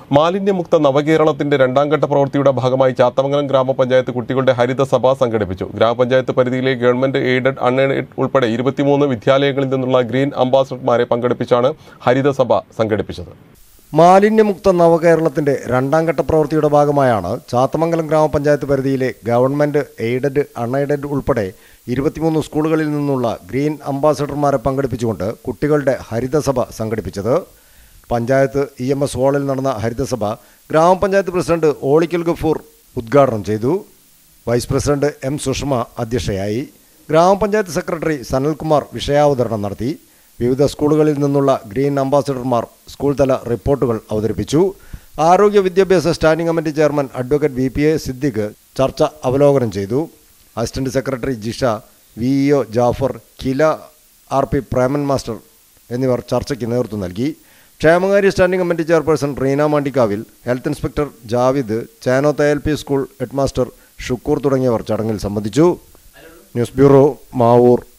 മാലിന്യമുക്ത നവകേരളത്തിന്റെ രണ്ടാം ഘട്ട പ്രവൃത്തിയുടെ ഭാഗമായി ചാത്തമംഗലം ഗ്രാമപഞ്ചായത്ത് കുട്ടികളുടെ ഹരിതസഭ സംഘടിപ്പിച്ചു ഗ്രാമപഞ്ചായത്ത് പരിധിയിലെ ഗവൺമെന്റ് എയ്ഡഡ് അൺഎയ്ഡഡ് ഉൾപ്പെടെ ഇരുപത്തിമൂന്ന് വിദ്യാലയങ്ങളിൽ നിന്നുള്ള ഗ്രീൻ അംബാസഡർമാരെ പങ്കെടുപ്പിച്ചാണ് ഹരിതസഭ സംഘടിപ്പിച്ചത് മാലിന്യമുക്ത നവകേരളത്തിന്റെ രണ്ടാം ഘട്ട പ്രവൃത്തിയുടെ ഭാഗമായാണ് ചാത്തമംഗലം ഗ്രാമപഞ്ചായത്ത് പരിധിയിലെ ഗവൺമെന്റ് എയ്ഡഡ് അൺഎയ്ഡഡ് ഉൾപ്പെടെ ഇരുപത്തിമൂന്ന് സ്കൂളുകളിൽ നിന്നുള്ള ഗ്രീൻ അംബാസഡർമാരെ പങ്കെടുപ്പിച്ചുകൊണ്ട് കുട്ടികളുടെ ഹരിതസഭ സംഘടിപ്പിച്ചത് പഞ്ചായത്ത് ഇ എം എസ് ഹാളിൽ നടന്ന ഹരിതസഭ ഗ്രാമപഞ്ചായത്ത് പ്രസിഡന്റ് ഓളിക്കൽ ഗഫൂർ ഉദ്ഘാടനം ചെയ്തു വൈസ് പ്രസിഡന്റ് എം സുഷമ അധ്യക്ഷയായി ഗ്രാമപഞ്ചായത്ത് സെക്രട്ടറി സനൽകുമാർ വിഷയാവതരണം നടത്തി വിവിധ സ്കൂളുകളിൽ നിന്നുള്ള ഗ്രീൻ അംബാസഡർമാർ സ്കൂൾ തല റിപ്പോർട്ടുകൾ അവതരിപ്പിച്ചു ആരോഗ്യ വിദ്യാഭ്യാസ standing committee chairman advocate V P A Siddique ചർച്ച അവലോകനം ചെയ്തു assistant secretary Jisha V E O Jafar KILA R P Preman master എന്നിവർ ചർച്ചയ്ക്ക് നേതൃത്വം നൽകി ക്ഷേമകാര്യ സ്റ്റാൻഡിംഗ് കമ്മിറ്റി ചെയർപേഴ്സൺ റീന മാണ്ടിക്കാവിൽ health inspector Javid Chanotha L P school headmaster Shukoor തുടങ്ങിയവർ ചടങ്ങിൽ സംബന്ധിച്ചു ന്യൂസ് ബ്യൂറോ മാവൂർ